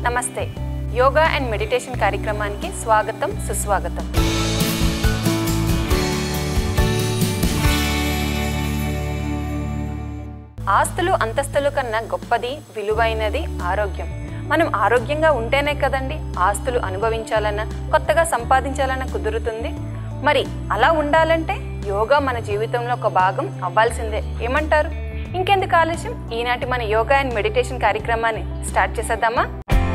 నమస్తే yoga and meditation కార్యక్రమానికి స్వాగతం సుస్వాగతం ఆస్తులు అంతస్తులు కన్నా గొప్పది విలువైనది ఆరోగ్యం మనం ఆరోగ్యంగా ఉంటేనే కదండి ఆస్తులు అనుభవించాలన్నా కొత్తగా సంపాదించాలన్నా కుదురుతుంది మరి అలా ఉండాలంటే యోగా మన జీవితంలో ఒక భాగం అవ్వాల్సిందే ఏమంటారు ఇంకెందుకు ఆలస్యం ఈనాటి మన యోగా అండ్ మెడిటేషన్ కార్యక్రమాన్ని స్టార్ట్ చేసేద్దామా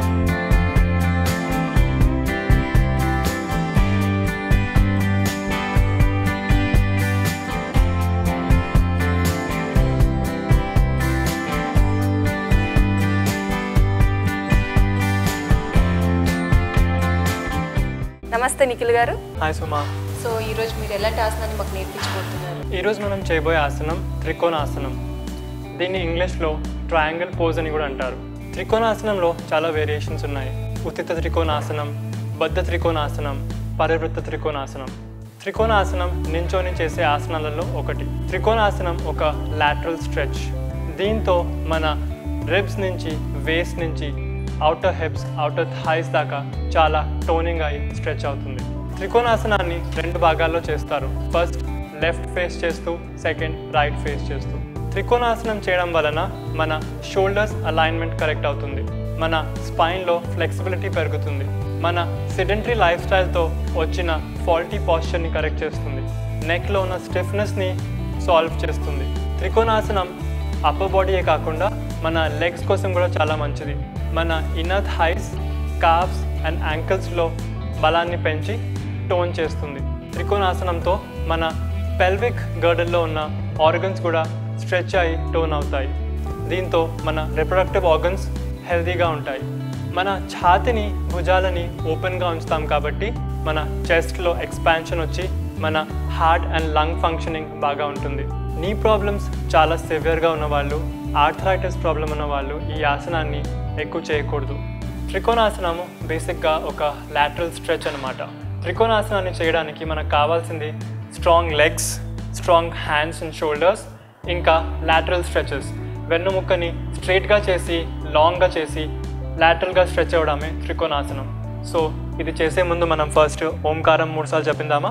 నమస్తే నిఖిల్ గారు హాయ్ సుమా సో ఈరోజు మీరు ఎలాంటి ఆసనాన్ని మాకు నేర్పించబోతున్నారు ఈరోజు మనం చేయబోయే ఆసనం త్రికోణాసనం దీన్ని ఇంగ్లీష్లో ట్రయాంగిల్ పోజ్ అని కూడా అంటారు త్రికోణాసనంలో చాలా వేరియేషన్స్ ఉన్నాయి ఉత్తిత త్రికోణాసనం బద్ధ త్రికోణాసనం పరివృత్త త్రికోణాసనం త్రికోణాసనం నించోని చేసే ఆసనాలలో ఒకటి త్రికోణాసనం ఒక లాటరల్ స్ట్రెచ్ దీంతో మన రిబ్స్ నుంచి వేస్ట్ నుంచి అవుటర్ హెప్స్ అవుటర్ థైస్ దాకా చాలా టోనింగ్ అయి స్ట్రెచ్ అవుతుంది త్రికోణాసనాన్ని రెండు భాగాల్లో చేస్తారు ఫస్ట్ లెఫ్ట్ ఫేస్ చేస్తూ సెకండ్ రైట్ ఫేస్ చేస్తూ త్రికోణాసనం చేయడం వలన మన షోల్డర్స్ అలైన్మెంట్ కరెక్ట్ అవుతుంది మన స్పైన్లో ఫ్లెక్సిబిలిటీ పెరుగుతుంది మన సిడెంటరీ లైఫ్ స్టైల్తో వచ్చిన ఫాల్టీ పాస్చర్ని కరెక్ట్ చేస్తుంది నెక్లో ఉన్న స్టిఫ్నెస్ని సాల్వ్ చేస్తుంది త్రికోణాసనం అప్పర్ బాడీయే కాకుండా మన లెగ్స్ కోసం కూడా చాలా మంచిది మన ఇన్నర్ హైస్ కాఫ్స్ అండ్ యాంకిల్స్లో బలాన్ని పెంచి టోన్ చేస్తుంది త్రికోణాసనంతో మన పెల్విక్ గర్డల్లో ఉన్న ఆర్గన్స్ కూడా స్ట్రెచ్ అయి టోన్ అవుతాయి దీంతో మన రిప్రొడక్టివ్ ఆర్గన్స్ హెల్తీగా ఉంటాయి మన ఛాతిని భుజాలని ఓపెన్గా ఉంచుతాం కాబట్టి మన చెస్ట్లో ఎక్స్పాన్షన్ వచ్చి మన హార్ట్ అండ్ లంగ్ ఫంక్షనింగ్ బాగా ఉంటుంది నీ ప్రాబ్లమ్స్ చాలా సివియర్గా ఉన్నవాళ్ళు ఆర్థరైటిస్ ప్రాబ్లం ఉన్న వాళ్ళు ఈ ఆసనాన్ని ఎక్కువ చేయకూడదు త్రికోణాసనము బేసిక్గా ఒక లాటరల్ స్ట్రెచ్ అనమాట త్రికోణాసనాన్ని చేయడానికి మనకు కావాల్సింది strong legs strong hands and shoulders ఇంకా లాటరల్ స్ట్రెచెస్ వెన్నుముక్కని స్ట్రైట్గా చేసి లాంగ్గా చేసి లాటరల్గా స్ట్రెచ్ అవ్వడమే త్రికోణాసనం సో ఇది చేసే ముందు మనం ఫస్ట్ ఓంకారం మూడుసార్లు చెప్పిందామా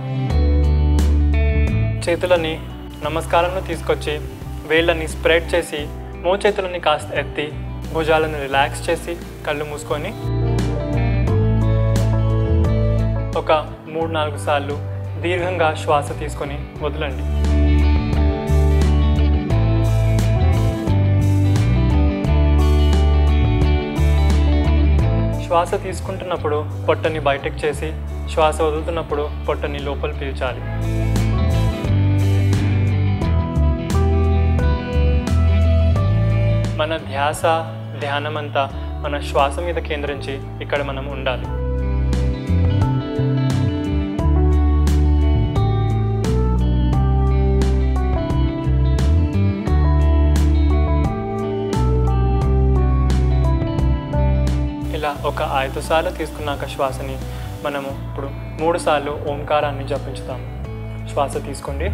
చేతులని నమస్కారంలో తీసుకొచ్చి వేళ్ళని స్ప్రెడ్ చేసి మోచేతులని కాస్త ఎత్తి భుజాలను రిలాక్స్ చేసి కళ్ళు మూసుకొని ఒక మూడు నాలుగు సార్లు దీర్ఘంగా శ్వాస తీసుకొని వదలండి శ్వాస తీసుకుంటున్నప్పుడు పొట్టని బయటకు చేసి శ్వాస వదులుతున్నప్పుడు పొట్టని లోపల పీల్చాలి మన ధ్యాస ధ్యానమంతా మన శ్వాస మీద కేంద్రించి ఇక్కడ మనం ఉండాలి ఇలా ఒక ఐదు సార్లు తీసుకున్నాక శ్వాసని మనము ఇప్పుడు మూడు సార్లు ఓంకారాన్ని జపించుతాము శ్వాస తీసుకోండి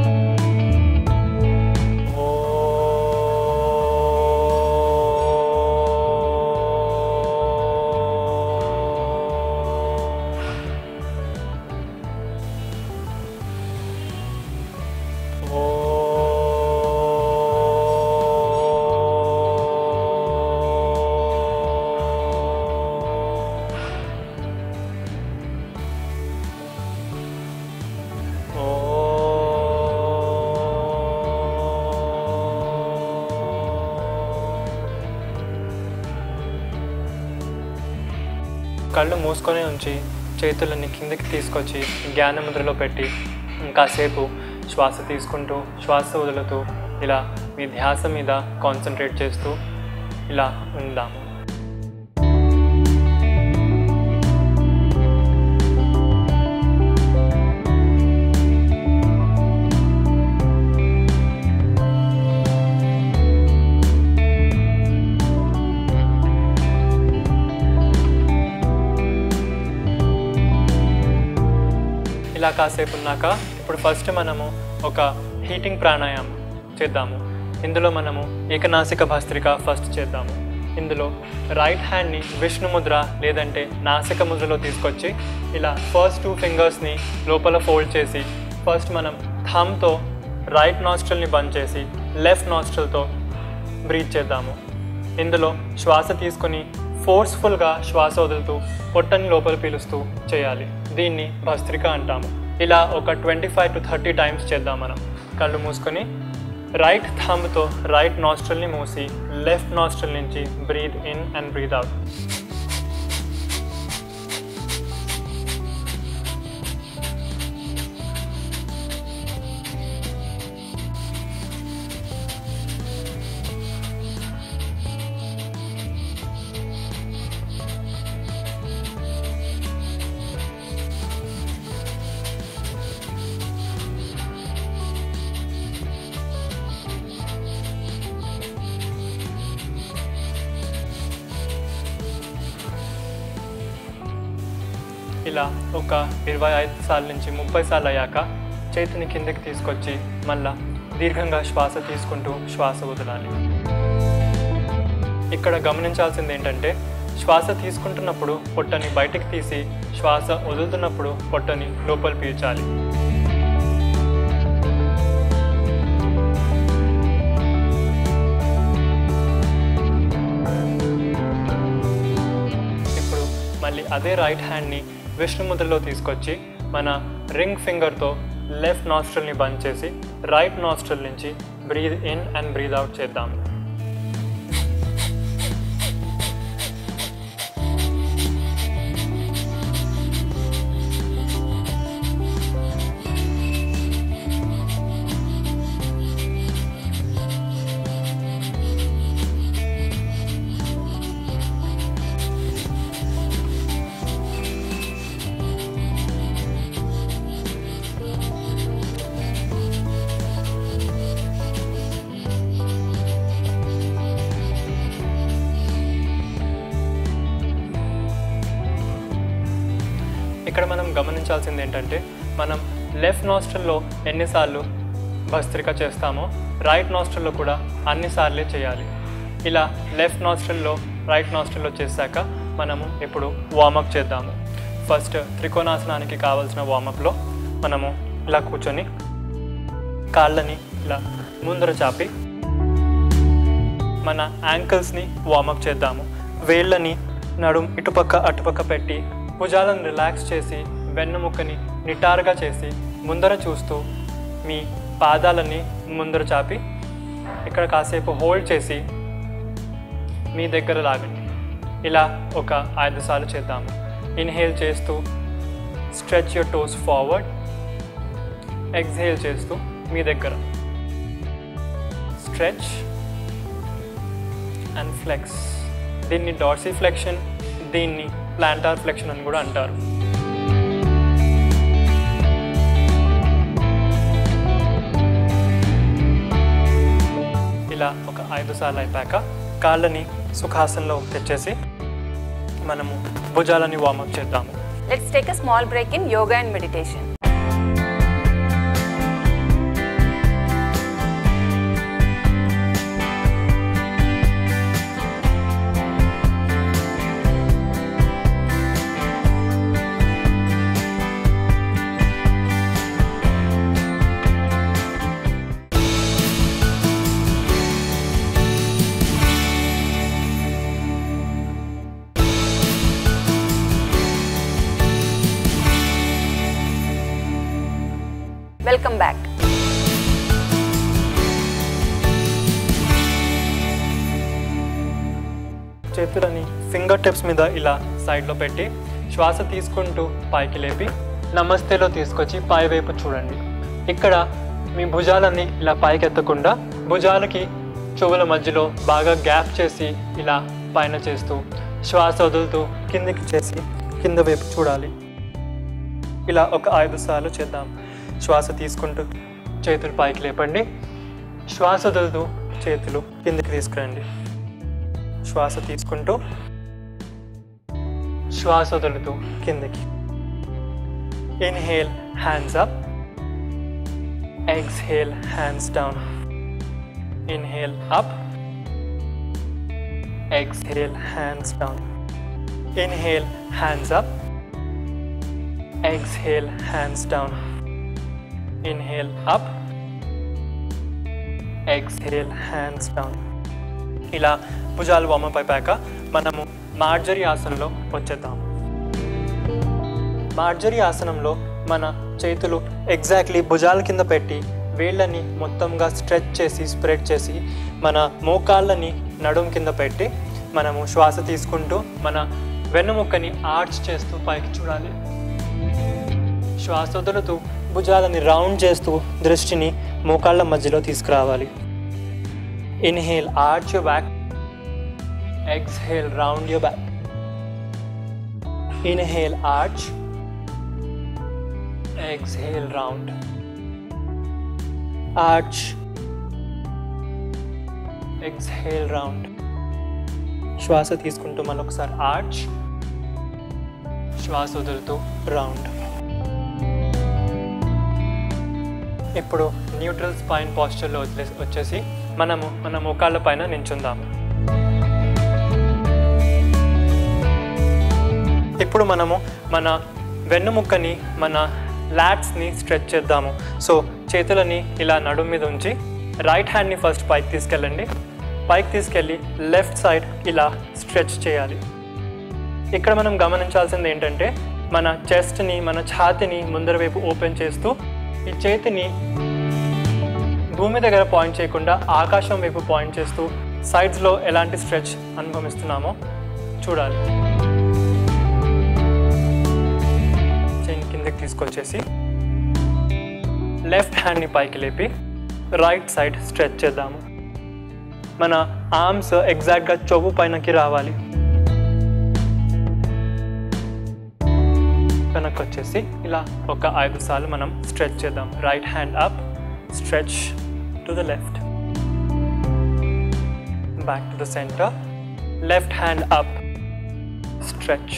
కళ్ళు మూసుకొని ఉంచి చేతులని కిందకి తీసుకొచ్చి జ్ఞాన ముద్రలో పెట్టి కాసేపు శ్వాస తీసుకుంటూ శ్వాస వదులుతూ ఇలా మీ ధ్యాస మీద కాన్సన్ట్రేట్ చేస్తూ ఇలా ఉందాము ఇలా కాసేపు ఉన్నాక ఇప్పుడు ఫస్ట్ మనము ఒక హీటింగ్ ప్రాణాయామం చేద్దాము ఇందులో మనము ఏకనాసిక భస్త్రిక ఫస్ట్ చేద్దాము ఇందులో రైట్ హ్యాండ్ని విష్ణు ముద్ర లేదంటే నాసిక ముద్రలో తీసుకొచ్చి ఇలా ఫస్ట్ టూ ఫింగర్స్ని లోపల ఫోల్డ్ చేసి ఫస్ట్ మనం థమ్తో రైట్ నాస్ట్రల్ని బంద్ చేసి లెఫ్ట్ నాస్ట్రల్తో బ్రీత్ చేద్దాము ఇందులో శ్వాస తీసుకొని ఫోర్స్ఫుల్గా శ్వాస వదులుతూ పొట్టని లోపల పీలుస్తూ చేయాలి దీన్ని భస్త్రిక అంటాము ఇలా ఒక twenty five to thirty times చేద్దాం మనం కళ్ళు మూసుకొని రైట్ థంబ్తో రైట్ నాస్ట్రల్ని మూసి లెఫ్ట్ నాస్ట్రల్ నుంచి breathe in and breathe out ఇలా ఒక ఇరవై ఐదు సార్లు నుంచి ముప్పై సార్లు అయ్యాక చేతిని కిందకి తీసుకొచ్చి మళ్ళా దీర్ఘంగా శ్వాస తీసుకుంటూ శ్వాస వదలాలి ఇక్కడ గమనించాల్సింది ఏంటంటే శ్వాస తీసుకుంటున్నప్పుడు పొట్టని బయటికి తీసి శ్వాస వదులుతున్నప్పుడు పొట్టని లోపల పీల్చాలి ఇప్పుడు మళ్ళీ అదే రైట్ హ్యాండ్ని విష్ణు ముద్రలో తీసుకొచ్చి మన రింగ్ ఫింగర్తో లెఫ్ట్ నాస్ట్రల్ని బంద్ చేసి రైట్ నాస్ట్రల్ నుంచి breathe in and breathe out చేద్దాం ఇక్కడ మనం గమనించాల్సింది ఏంటంటే మనం లెఫ్ట్ నాస్ట్రల్లో ఎన్నిసార్లు భస్త్రిక చేస్తామో రైట్ నాస్ట్రల్లో కూడా అన్నిసార్లే చేయాలి ఇలా లెఫ్ట్ నాస్ట్రల్లో రైట్ నాస్ట్రల్లో చేశాక మనము ఇప్పుడు వార్మప్ చేద్దాము ఫస్ట్ త్రికోణాసనానికి కావాల్సిన వార్మప్లో మనము ఇలా కూర్చొని కాళ్ళని ఇలా ముందర చాపి మన యాంకిల్స్ని వార్మప్ చేద్దాము వేళ్ళని నడుం ఇటుపక్క అటుపక్క పెట్టి భుజాలను రిలాక్స్ చేసి వెన్నుముక్కని నిటారుగా చేసి ముందర చూస్తూ మీ పాదాలని ముందర చాపి ఇక్కడ కాసేపు హోల్డ్ చేసి మీ దగ్గర లాగండి ఇలా ఒక ఐదు సార్లు చేద్దాము ఇన్హేల్ చేస్తూ stretch your toes forward exhale చేస్తూ మీ దగ్గర స్ట్రెచ్ అండ్ ఫ్లెక్స్ దీన్ని డార్సీ ఫ్లెక్షన్ దీన్ని ప్లాంటార్ ఫ్లెక్షన్ అని కూడా అంటారు ఇలా ఒక ఐదు సార్లు అయిపోయాక కాళ్ళని సుఖాసనంలో తెచ్చేసి మనము భుజాలని వార్మప్ చేద్దాము let's take a small break in yoga and meditation welcome back చేతులని ఫింగర్ టిప్స్ మీద ఇలా సైడ్లో పెట్టి శ్వాస తీసుకుంటూ పైకి లేపి నమస్తేలో తీసుకొచ్చి పై వైపు చూడండి ఇక్కడ మీ భుజాలని ఇలా పైకి ఎత్తకుండా భుజాలకి చెవుల మధ్యలో బాగా గ్యాప్ చేసి ఇలా పైన చేస్తూ శ్వాస వదులుతూ కిందికి చేసి కింద వైపు చూడాలి ఇలా ఒక ఐదు సార్లు చేద్దాం శ్వాస తీసుకుంటూ చేతులు పైకి లేపండి శ్వాస వదులుతూ చేతులు కిందికి తీసుకురండి శ్వాస తీసుకుంటూ శ్వాస వదులుతూ కిందకి inhale hands up exhale hands down inhale up exhale hands down inhale hands up exhale hands down inhale up exhale hands down ఇలా భుజాలు వామప్ అయిపోయాక మనము మార్జరీ ఆసనంలో వచ్చేద్దాం మార్జరీ ఆసనంలో మన చేతులు ఎగ్జాక్ట్లీ భుజాల కింద పెట్టి వేళ్ళని మొత్తంగా స్ట్రెచ్ చేసి స్ప్రెడ్ చేసి మన మోకాళ్ళని నడుం కింద పెట్టి మనము శ్వాస తీసుకుంటూ మన వెన్నుముక్కని ఆర్చ్ చేస్తూ పైకి చూడాలి శ్వాస వదులుతూ భుజాలని రౌండ్ చేస్తూ దృష్టిని మోకాళ్ళ మధ్యలో తీసుకురావాలి inhale arch your back exhale round your back inhale arch exhale round arch exhale round శ్వాస తీసుకుంటూ మరొకసారి ఆర్చ్ శ్వాస వదులుతూ రౌండ్ ఇప్పుడు న్యూట్రల్ స్పైన్ పాస్చర్లో వదిలే వచ్చేసి మనము మన మోకాళ్ళ పైన నించుందాము ఇప్పుడు మనము మన వెన్నుముక్కని మన లాట్స్ని స్ట్రెచ్ చేద్దాము సో చేతులని ఇలా నడుము మీద ఉంచి రైట్ హ్యాండ్ని ఫస్ట్ పైకి తీసుకెళ్ళండి పైకి తీసుకెళ్ళి లెఫ్ట్ సైడ్ ఇలా స్ట్రెచ్ చేయాలి ఇక్కడ మనం గమనించాల్సింది ఏంటంటే మన చెస్ట్ని మన ఛాతిని ముందర వైపు ఓపెన్ చేస్తూ ఈ చేతిని భూమి దగ్గర పాయింట్ చేయకుండా ఆకాశం వైపు పాయింట్ చేస్తూ సైడ్స్లో ఎలాంటి స్ట్రెచ్ అనుభవిస్తున్నామో చూడాలి చైన్ కిందకి తీసుకొచ్చేసి లెఫ్ట్ హ్యాండ్ని పైకి లేపి రైట్ సైడ్ స్ట్రెచ్ చేద్దాము మన ఆర్మ్స్ ఎగ్జాక్ట్గా చెవు పైనకి రావాలి వెనక్కి వచ్చేసి ఇలా ఒక ఐదు సార్లు మనం స్ట్రెచ్ చేద్దాం right hand up stretch to the left back to the centre left hand up stretch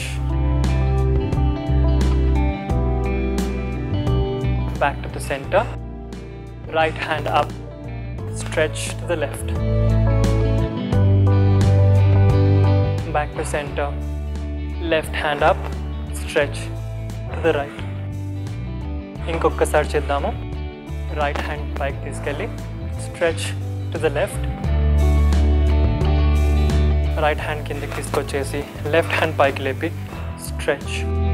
back to the center right hand up stretch to the left back to center left hand up stretch to the right ఇంకొకసారి చేద్దాము right hand పైకి తీసుకెళ్ళి stretch to the left right hand కిందకి తీసుకొచ్చేసి left hand పైకి లేపి stretch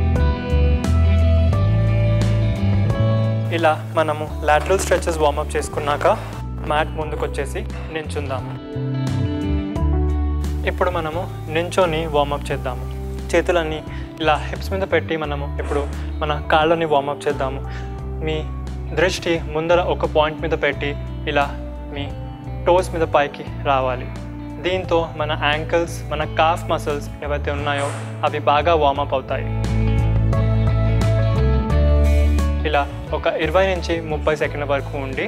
ఇలా మనము లాటరల్ స్ట్రెచెస్ వార్మప్ చేసుకున్నాక మ్యాట్ ముందుకు వచ్చేసి నించుందాము ఇప్పుడు మనము నించొని వార్మప్ చేద్దాము చేతులన్నీ ఇలా హిప్స్ మీద పెట్టి మనము ఇప్పుడు మన కాళ్ళని వార్మప్ చేద్దాము మీ దృష్టి ముందర ఒక పాయింట్ మీద పెట్టి ఇలా మీ టోస్ మీద పైకి రావాలి దీంతో మన యాంకిల్స్ మన కాఫ్ మసిల్స్ ఏవైతే ఉన్నాయో అవి బాగా వార్మప్ అవుతాయి ఇలా ఒక ఇరవై నుంచి ముప్పై సెకండ్ల వరకు ఉండి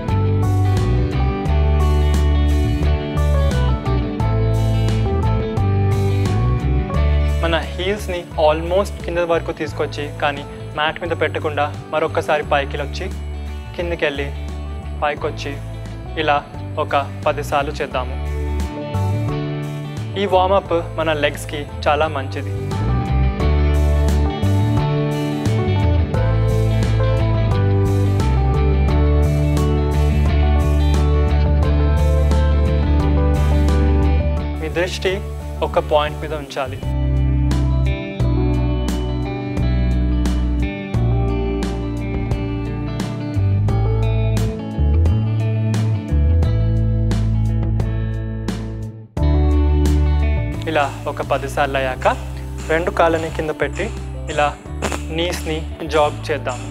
మన హీల్స్ని ఆల్మోస్ట్ కింద వరకు తీసుకొచ్చి కానీ మ్యాట్ మీద పెట్టకుండా మరొకసారి పైకి వచ్చి కిందికి వెళ్ళి పైకి వచ్చి ఇలా ఒక పదిసార్లు చేద్దాము ఈ వార్మప్ మన లెగ్స్కి చాలా మంచిది మీ దృష్టి ఒక పాయింట్ మీద ఉంచాలి ఇలా ఒక పదిసార్లు అయ్యాక రెండు కాళ్ళని కింద పెట్టి ఇలా నీస్ని జాగ్ చేద్దాం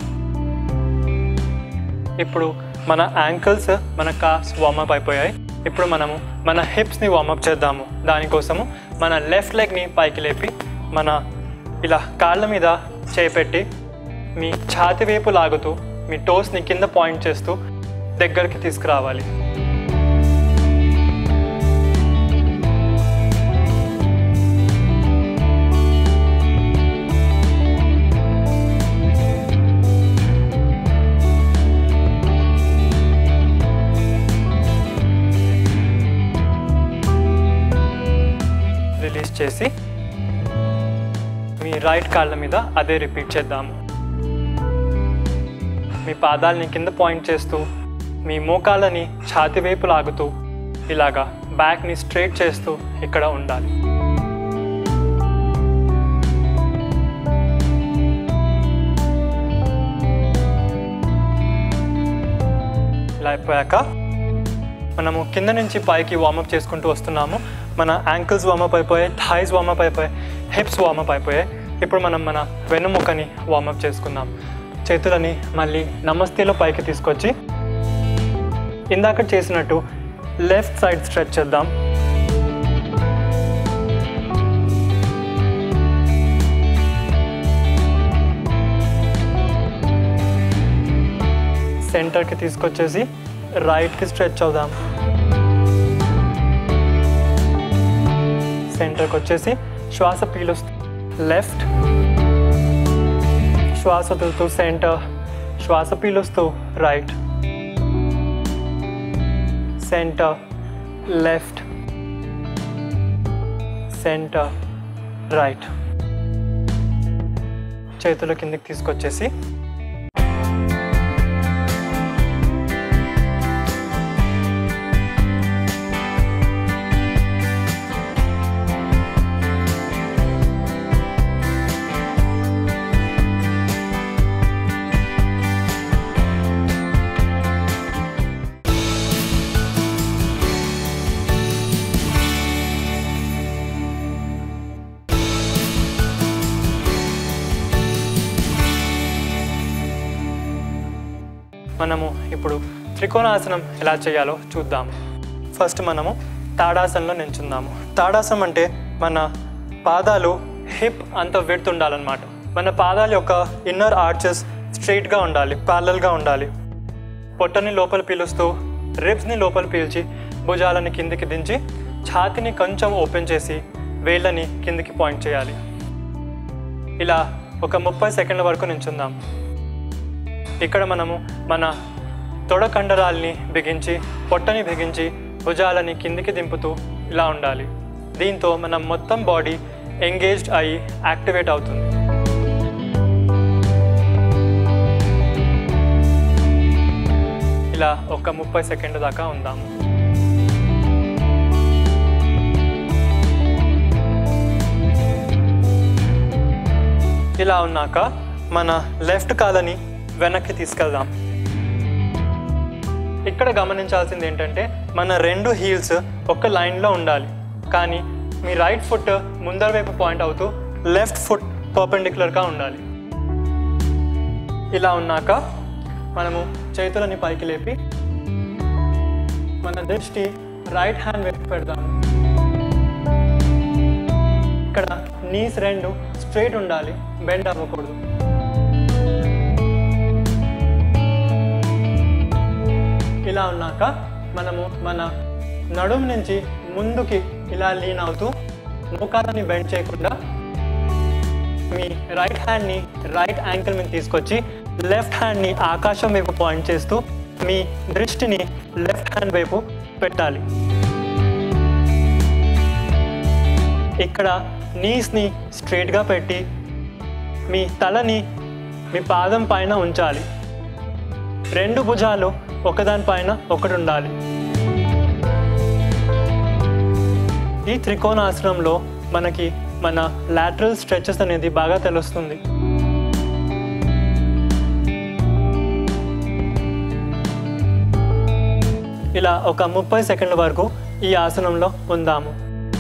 ఇప్పుడు మన యాంకిల్స్ మన కాఫ్స్ వార్మప్ అయిపోయాయి ఇప్పుడు మనము మన హిప్స్ని వార్మప్ చేద్దాము దానికోసము మన లెఫ్ట్ లెగ్ని పైకి లేపి మన ఇలా కాళ్ళ మీద చేపెట్టి మీ ఛాతి వైపు లాగుతూ మీ టోస్ని కింద పాయింట్ చేస్తూ దగ్గరికి తీసుకురావాలి చేసి మీ రైట్ కాళ్ళ మీద అదే రిపీట్ చేద్దాము మీ పాదాలని కింద పాయింట్ చేస్తూ మీ మోకాళ్ళని ఛాతి వైపు లాగుతూ ఇలాగా బ్యాక్ని స్ట్రైట్ చేస్తూ ఇక్కడ ఉండాలి ఇలా అయిపోయాక మనము కింద నుంచి పైకి వార్మప్ చేసుకుంటూ వస్తున్నాము మన యాంకిల్స్ వార్మప్ అయిపోయాయి థైస్ వార్మప్ అయిపోయాయి హిప్స్ వార్మప్ అయిపోయాయి ఇప్పుడు మనం మన వెన్నుముకని వార్మప్ చేసుకుందాం చేతులని మళ్ళీ నమస్తేలో పైకి తీసుకొచ్చి ఇందాక చేసినట్టు లెఫ్ట్ సైడ్ స్ట్రెచ్ చేద్దాం సెంటర్కి తీసుకొచ్చేసి రైట్కి స్ట్రెచ్ అవుదాం సెంటర్కి వచ్చేసి శ్వాస పీలుస్తూ లెఫ్ట్ శ్వాస వదులుతూ సెంటర్ శ్వాస పీలుస్తూ right centre left centre right చేతుల కిందకి తీసుకొచ్చేసి మనము ఇప్పుడు త్రికోణాసనం ఎలా చేయాలో చూద్దాం ఫస్ట్ మనము తాడాసనంలో నించుందాము తాడాసనం అంటే మన పాదాలు హిప్ అంత విడ్త్ ఉండాలన్నమాట మన పాదాల యొక్క ఇన్నర్ ఆర్చెస్ స్ట్రైట్గా ఉండాలి ప్యారలల్గా ఉండాలి పొట్టని లోపల పీలుస్తూ రిబ్స్ని లోపల పీల్చి భుజాలని కిందికి దించి ఛాతిని కొంచెం ఓపెన్ చేసి వేళ్ళని కిందికి పాయింట్ చేయాలి ఇలా ఒక ముప్పై సెకండ్ల వరకు నించుందాం ఇక్కడ మనము మన తొడ కండరాల్ని బిగించి పొట్టని బిగించి భుజాలని కిందికి దింపుతూ ఇలా ఉండాలి దీంతో మనం మొత్తం బాడీ ఎంగేజ్డ్ అయ్యి యాక్టివేట్ అవుతుంది ఇలా ఒక ముప్పై సెకండ్ దాకా ఉందాము ఇలా ఉన్నాక మన లెఫ్ట్ కాలని వెనక్కి తీసుకెళ్దాం ఇక్కడ గమనించాల్సింది ఏంటంటే మన రెండు హీల్స్ ఒక లైన్లో ఉండాలి కానీ మీ రైట్ ఫుట్ ముందర వైపు పాయింట్ అవుతూ లెఫ్ట్ ఫుట్ పర్పెండిక్యులర్గా ఉండాలి ఇలా ఉన్నాక మనము చేతులని పైకి లేపి మన దృష్టి రైట్ హ్యాండ్ వైపు పెడదాము ఇక్కడ నీస్ రెండు స్ట్రైట్ ఉండాలి బెండ్ అవ్వకూడదు ఇలా ఉన్నాక మనము మన నడుము నుంచి ముందుకి ఇలా లీన్ అవుతూ మోకాలని బెండ్ చేయకుండా మీ రైట్ హ్యాండ్ని రైట్ యాంకిల్ మీద తీసుకొచ్చి లెఫ్ట్ హ్యాండ్ని ఆకాశం వైపు పాయింట్ చేస్తూ మీ దృష్టిని లెఫ్ట్ హ్యాండ్ వైపు పెట్టాలి ఇక్కడ నీస్ని స్ట్రైట్గా పెట్టి మీ తలని మీ పాదం పైన ఉంచాలి రెండు భుజాలు ఒకదానిపైన ఒకటి ఉండాలి ఈ త్రికోణాసనంలో మనకి మన లాటరల్ స్ట్రెచెస్ అనేది బాగా తెలుస్తుంది ఇలా ఒక ముప్పై సెకండ్ల వరకు ఈ ఆసనంలో ఉందాము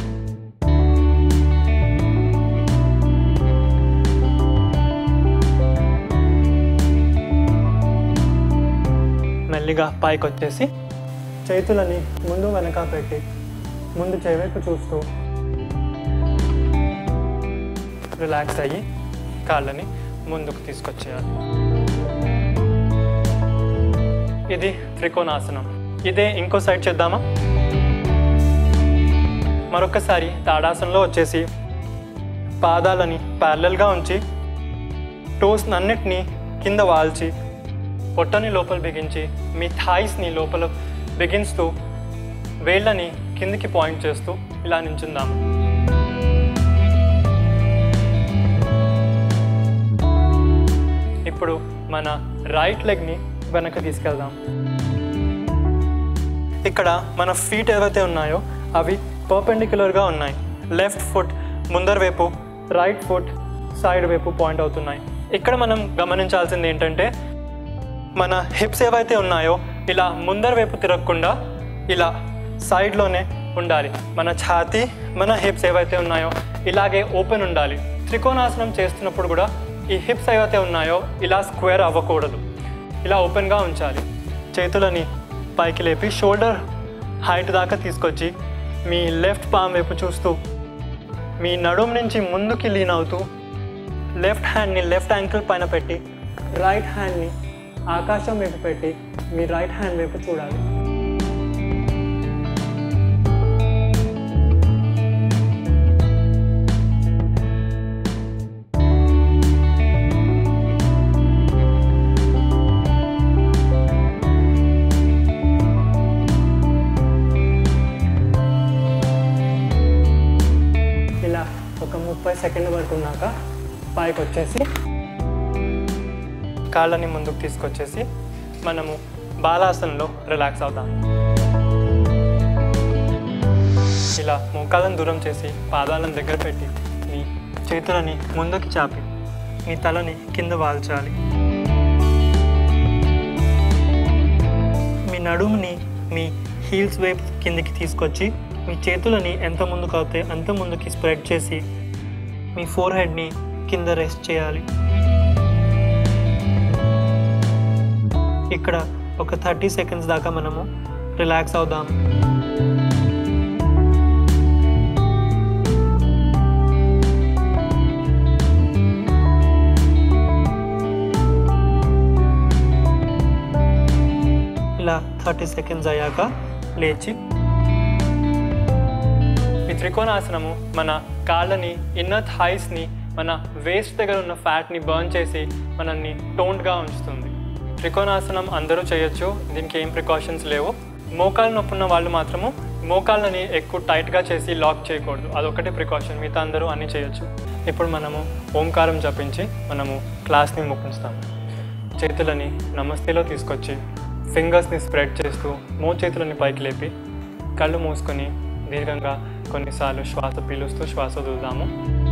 మెల్లిగా పైకి వచ్చేసి చేతులని ముందు వెనక పెట్టి ముందు చేవైపు చూస్తూ రిలాక్స్ అయ్యి కాళ్ళని ముందుకు తీసుకొచ్చేయాలి ఇది త్రికోణాసనం ఇదే ఇంకో సైడ్ చేద్దామా మరొకసారి తాడాసనంలో వచ్చేసి పాదాలని ప్యారలల్గా ఉంచి టోస్ అన్నిటినీ కింద వాల్చి పొట్టని లోపల బిగించి మీ థాయిస్ని లోపల బిగిస్తూ వేళ్ళని కిందికి పాయింట్ చేస్తూ ఇలా నించుందాము ఇప్పుడు మన రైట్ లెగ్ని వెనక్కి తీసుకెళ్దాం ఇక్కడ మన ఫీట్ ఏవైతే ఉన్నాయో అవి పర్పెండిక్యులర్గా ఉన్నాయి లెఫ్ట్ ఫుట్ ముందర వైపు రైట్ ఫుట్ సైడ్ వైపు పాయింట్ అవుతున్నాయి ఇక్కడ మనం గమనించాల్సింది ఏంటంటే మన హిప్స్ ఏవైతే ఉన్నాయో ఇలా ముందర వైపు తిరగకుండా ఇలా సైడ్లోనే ఉండాలి మన ఛాతీ మన హిప్స్ ఏవైతే ఉన్నాయో ఇలాగే ఓపెన్ ఉండాలి త్రికోణాసనం చేస్తున్నప్పుడు కూడా ఈ హిప్స్ ఏవైతే ఉన్నాయో ఇలా స్క్వేర్ అవ్వకూడదు ఇలా ఓపెన్గా ఉంచాలి చేతులని పైకి లేపి షోల్డర్ హైట్ దాకా తీసుకొచ్చి మీ లెఫ్ట్ పామ్ వైపు చూస్తూ మీ నడుము నుంచి ముందుకి లీన్ అవుతూ లెఫ్ట్ హ్యాండ్ని లెఫ్ట్ యాంకిల్ పైన పెట్టి రైట్ హ్యాండ్ని ఆకాశం వైపు పెట్టి మీ రైట్ హ్యాండ్ వైపు చూడాలి ఇలా ఒక ముప్పై సెకండ్ వరకు ఉన్నాక పైకి వచ్చేసి కాళ్ళని ముందుకు తీసుకొచ్చేసి మనము బాలాసనంలో రిలాక్స్ అవుతాం ఇలా మోకాలను దూరం చేసి పాదాలను దగ్గర పెట్టి మీ చేతులని ముందుకు చాపి మీ తలని కింద వాల్చాలి మీ నడుముని మీ హీల్స్ వైపు కిందికి తీసుకొచ్చి మీ చేతులని ఎంత ముందుకు అవుతాయి అంత ముందుకి స్ప్రెడ్ చేసి మీ ఫోర్ హెడ్ని కింద రెస్ట్ చేయాలి ఇక్కడ ఒక థర్టీ సెకండ్స్ దాకా మనము రిలాక్స్ అవుదాం ఇలా థర్టీ సెకండ్స్ అయ్యాక లేచి ఈ త్రికోణాసనము మన కాళ్ళని ఇన్నర్ థైస్ని మన వేస్ట్ దగ్గర ఉన్న ఫ్యాట్ని బర్న్ చేసి మనల్ని టోన్డ్గా ఉంచుతుంది త్రికోణాసనం అందరూ చేయొచ్చు దీనికి ఏం ప్రికాషన్స్ లేవు మోకాలు నొప్పి ఉన్న వాళ్ళు మాత్రము మోకాళ్ళని ఎక్కువ టైట్గా చేసి లాక్ చేయకూడదు అదొకటే ప్రికాషన్ మిగతా అందరూ అన్నీ చేయొచ్చు ఇప్పుడు మనము ఓంకారం జపించి మనము క్లాస్ని ముగించుతాము చేతులని నమస్తేలో తీసుకొచ్చి ఫింగర్స్ని స్ప్రెడ్ చేస్తూ మో చేతులని పైకి లేపి కళ్ళు మూసుకొని దీర్ఘంగా కొన్నిసార్లు శ్వాస పీలుస్తూ శ్వాస వదులుదాము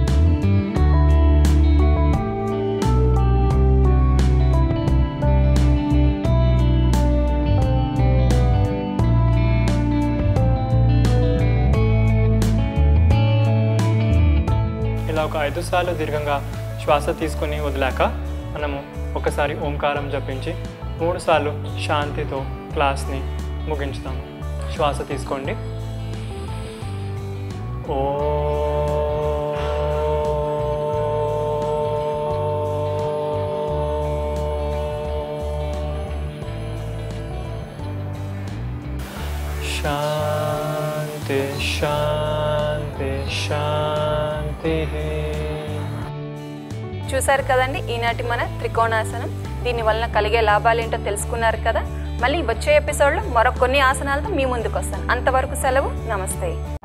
ఇలా ఒక ఐదు సార్లు దీర్ఘంగా శ్వాస తీసుకొని వదిలాక మనము ఒకసారి ఓంకారం జపించి మూడు సార్లు శాంతితో క్లాస్ని ముగించుతాము శ్వాస తీసుకోండి ఓ శాంతి శాంతి శాంతి చూశారు కదండి ఈనాటి మన త్రికోణాసనం దీని వలన కలిగే లాభాలు ఏంటో తెలుసుకున్నారు కదా మళ్ళీ వచ్చే ఎపిసోడ్లో మరొక కొన్ని ఆసనాలతో మీ ముందుకు వస్తాను అంతవరకు సెలవు నమస్తే